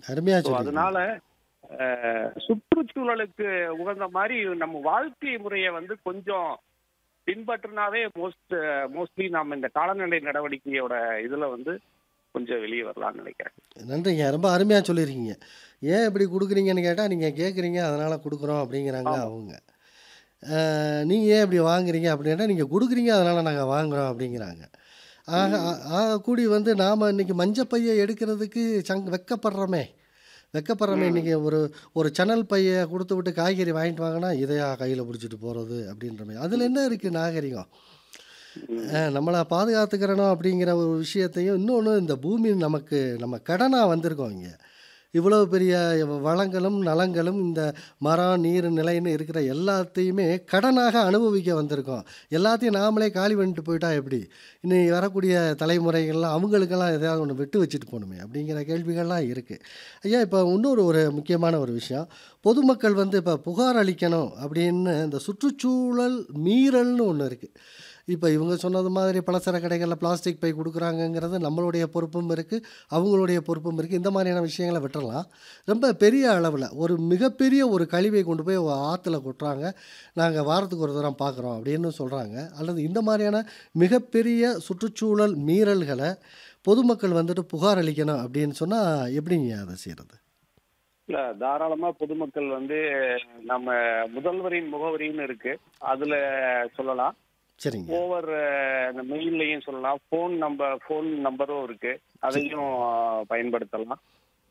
அருமையா So, சொன்னீங்க அதனால அஹ், சுற்றுச்சூழலுக்கு உகந்த மாதிரி நம்ம வாழ்க்கை முறையை வந்து கொஞ்சம் பின்பற்றினாவே மோஸ்ட் மோஸ்ட்லி நம்ம இந்த காலநிலை நடவடிக்கையோட இதுல வந்து கொஞ்சம் வெளியே வரலாம்னு நினைக்கிறேன் நன்றிங்க ரொம்ப அருமையாக சொல்லியிருக்கீங்க ஏன் இப்படி கொடுக்குறீங்கன்னு கேட்டால் நீங்கள் கேட்குறீங்க அதனால் கொடுக்குறோம் அப்படிங்கிறாங்க ஆமா. அவங்க நீங்கள் ஏன் இப்படி வாங்குறீங்க அப்படின்னா நீங்கள் கொடுக்குறீங்க அதனால் நாங்கள் வாங்குறோம் அப்படிங்கிறாங்க ஆக ஆ- ஆக கூடி வந்து நாம் இன்னைக்கு மஞ்சப்பையை எடுக்கிறதுக்கு சங் வெக்கப்படுறோமே வெக்கப்படுறோமே இன்றைக்கி ஒரு ஒரு சணல் பையை கொடுத்து விட்டு காய்கறி வாங்கிட்டு வாங்கினா இதையா கையில் பிடிச்சிட்டு போகிறது அப்படின்ற மாதிரி அதில் என்ன இருக்குது நாகரிகம் அஹ் நம்மளை பாதுகாத்துக்கிறணும் அப்படிங்கிற ஒரு விஷயத்தையும் இன்னொன்று இந்த பூமி நமக்கு நம்ம கடனாக வந்திருக்கோம் இங்கே இவ்வளோ பெரிய வளங்களும் நலங்களும் இந்த மரம் நீர் நிலைன்னு இருக்கிற எல்லாத்தையுமே கடனாக அனுபவிக்க வந்திருக்கோம் எல்லாத்தையும் நாமளே காலி பண்ணிட்டு போயிட்டா எப்படி இன்னைக்கு வரக்கூடிய தலைமுறைகள்லாம் அவங்களுக்கெல்லாம் எதையாவது ஒன்று விட்டு வச்சுட்டு போகணுமே அப்படிங்கிற கேள்விகள்லாம் இருக்குது ஐயா இப்போ இன்னொரு ஒரு முக்கியமான ஒரு விஷயம் பொதுமக்கள் வந்து இப்போ புகார் அளிக்கணும் அப்படின்னு இந்த சுற்றுச்சூழல் மீறல்னு ஒன்று இருக்குது இப்போ இவங்க சொன்னது மாதிரி பலசர கடைகளில் பிளாஸ்டிக் பை கொடுக்குறாங்கங்கிறது நம்மளுடைய பொறுப்பும் இருக்குது அவங்களுடைய பொறுப்பும் இருக்குது இந்த மாதிரியான விஷயங்களை விட்டுறலாம் ரொம்ப பெரிய அளவில் ஒரு மிகப்பெரிய ஒரு கழிவை கொண்டு போய் ஆற்றுல கொட்டுறாங்க நாங்கள் வாரத்துக்கு ஒரு தரம் பார்க்குறோம் அப்படின்னு சொல்கிறாங்க அல்லது இந்த மாதிரியான மிகப்பெரிய சுற்றுச்சூழல் மீறல்களை பொதுமக்கள் வந்துட்டு புகார் அளிக்கணும் அப்படின்னு சொன்னால் எப்படிங்க அதை செய்கிறது இல்ல தாராளமா பொதுமக்கள் வந்து நம்ம முதல்வரின் முகவரின்னு இருக்கு அதுல சொல்லலாம் சரிங்க ஓவர் இந்த மெயில்லையும் சொல்லலாம் ஃபோன் நம்பர் ஃபோன் நம்பரும் இருக்கு அதையும் அஹ், பயன்படுத்தலாம்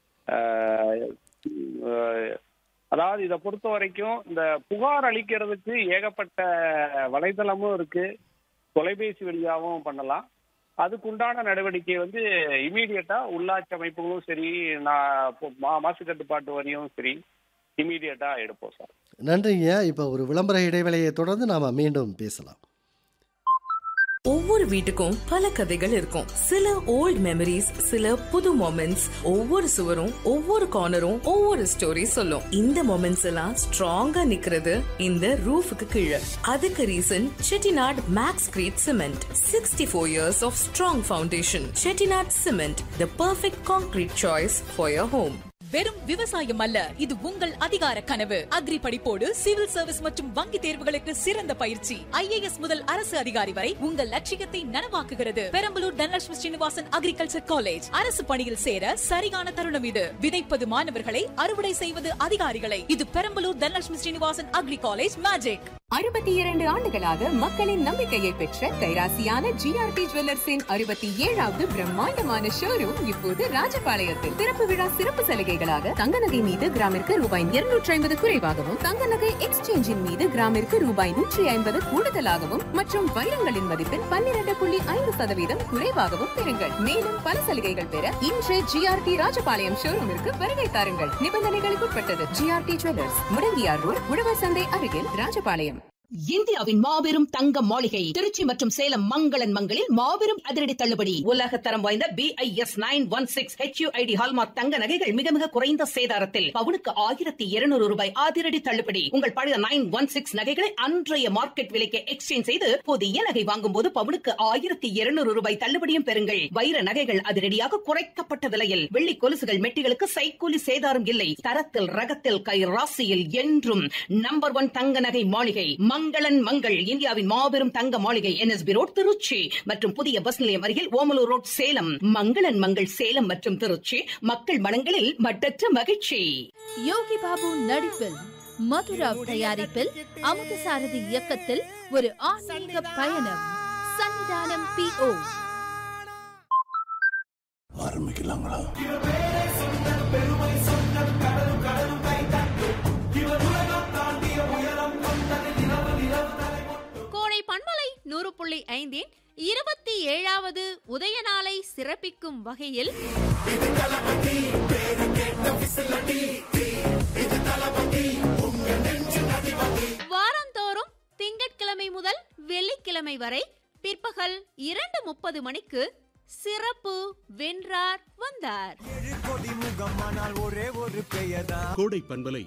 அஹ், அஹ், அதாவது இதை பொறுத்த வரைக்கும் இந்த புகார் அளிக்கிறதுக்கு ஏகப்பட்ட வலைதளமும் இருக்கு தொலைபேசி வழியாகவும் பண்ணலாம் அதுக்குண்டான நடவடிக்கை வந்து இமீடியட்டா உள்ளாட்சி அமைப்புகளும் சரி நான் இப்போ மா- மாசு கட்டுப்பாட்டு வரியும் சரி இமீடியட்டா எடுப்போம் சார் நன்றிங்க இப்போ ஒரு விளம்பர இடைவேளையை தொடர்ந்து நாம் மீண்டும் பேசலாம் ஒவ்வொரு வீட்டுக்கும் பல கதைகள் இருக்கும் சில ஓல்ட் மெமரிஸ் சில புது மொமெண்ட்ஸ் ஒவ்வொரு சுவரும் ஒவ்வொரு கார்னரும் ஒவ்வொரு ஸ்டோரி சொல்லும் இந்த மொமெண்ட்ஸ் எல்லாம் ஸ்ட்ராங்கா நிக்கிறது இந்த ரூஃபுக்கு கீழே அதுக்கு reason Chettinad max crete cement sixty four years of strong foundation Chettinad cement the perfect concrete choice for your home வெறும் விவசாயம் அல்ல இது உங்கள் அதிகார கனவு அக்ரி படிப்போடு சிவில் சர்வீஸ் மற்றும் வங்கி தேர்வுகளுக்கு சிறந்த பயிற்சி ஐஏஎஸ் முதல் அரசு அதிகாரி வரை உங்கள் லட்சியத்தை நனவாக்குகிறது பெரம்பலூர் தனலட்சுமி ஸ்ரீனிவாசன் அக்ரிகல்ச்சர் காலேஜ் அரசு பணியில் சேர சரியான தருணம் இது விதைப்பது மாணவர்களை அறுவடை செய்வது அதிகாரிகளை இது Perambalur Dhanalakshmi Srinivasan agri college magic அறுபத்தி இரண்டு ஆண்டுகளாக மக்களின் நம்பிக்கையை பெற்ற கைராசியான ஜிஆர்டி ஜுவல்லர்ஸின் அறுபத்தி ஏழாவது பிரம்மாண்டமான ஷோரூம் இப்போது ராஜபாளையத்தில் திறப்பு விழா சிறப்பு சலுகைகளாக தங்க நகை மீது கிராமிற்கு ரூபாய் இருநூற்றி ஐம்பது குறைவாகவும் தங்க நகை எக்ஸ்சேஞ்சின் மீது கிராமிற்கு ரூபாய் நூற்றி ஐம்பது கூடுதலாகவும் மற்றும் வைரங்களின் மதிப்பில் பன்னிரண்டு புள்ளி ஐந்து சதவீதம் குறைவாகவும் பெறுங்கள் மேலும் பல சலுகைகள் பெற இன்று ஜிஆர்டி ராஜபாளையம் ஷோரூமிற்கு வருகை தாருங்கள் நிபந்தனைகளுக்கு உட்பட்டது ஜிஆர்டி ஜுவல்லர்ஸ் முடங்கியார் ரோட் உழவர் சந்தை அருகில் ராஜபாளையம் இந்தியாவின் மாபெரும் தங்க மாளிகை திருச்சி மற்றும் சேலம் மங்களன் மங்களில் மாபெரும் அதிரடி தள்ளுபடி உலக தரம் வாய்ந்த BIS nine one six HUID hallmark தங்க நகைகள் மிக மிக குறைந்த சேதாரத்தில் பவுனுக்கு ஆயிரத்தி இருநூறு ரூபாய் அதிரடி தள்ளுபடி உங்கள் பழைய நைன் ஒன் சிக்ஸ் நகைகளை அன்றைய மார்க்கெட் விலைக்கு எக்ஸ்சேஞ்ச் செய்து புதிய நகை வாங்கும் போது பவுனுக்கு ஆயிரத்தி இருநூறு ரூபாய் தள்ளுபடியும் பெறுங்கள் வைர நகைகள் அதிரடியாக குறைக்கப்பட்ட விலையில் வெள்ளி கொலுசுகள் மெட்டிகளுக்கு சைக்கூலி சேதாரம் இல்லை தரத்தில் ரகத்தில் கை ராசியில் என்றும் நம்பர் ஒன் தங்க நகை மாளிகை மங்களன் மங்கள் இந்தியாவின் மாபெரும் தங்க மாளிகை என்எஸ்பி ரோட் திருச்சி மற்றும் புதிய பஸ் நிலையம் அருகில் ஓமலூர் ரோட் சேலம் மங்களன் மங்கள் சேலம் மற்றும் திருச்சி மக்கள் மனங்களில் மட்டற்ற மகிழ்ச்சி யோகி பாபு நடிப்பில் மதுராவ் தயாரிப்பில் அமுதசாரதி இயக்கத்தில் ஒரு ஆன்மீக பயணம் சன்னிதானம் பி ஓ கோடை பண்பலை நூறு புள்ளி ஐந்தின் இருபத்தி ஏழாவது உதய நாளை சிறப்பிக்கும் வகையில் வாரந்தோறும் திங்கட்கிழமை முதல் வெள்ளிக்கிழமை வரை பிற்பகல் இரண்டு முப்பது மணிக்கு சிறப்பு வென்றார் வந்தார் கோடை பண்பலை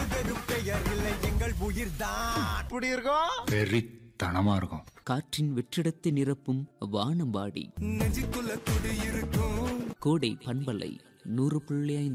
வெறித்தனமா இருக்கும் காற்றின் வெற்றிடத்தை நிரப்பும் வானம்பாடி கோடை பண்பலை நூறு புள்ளி ஐந்து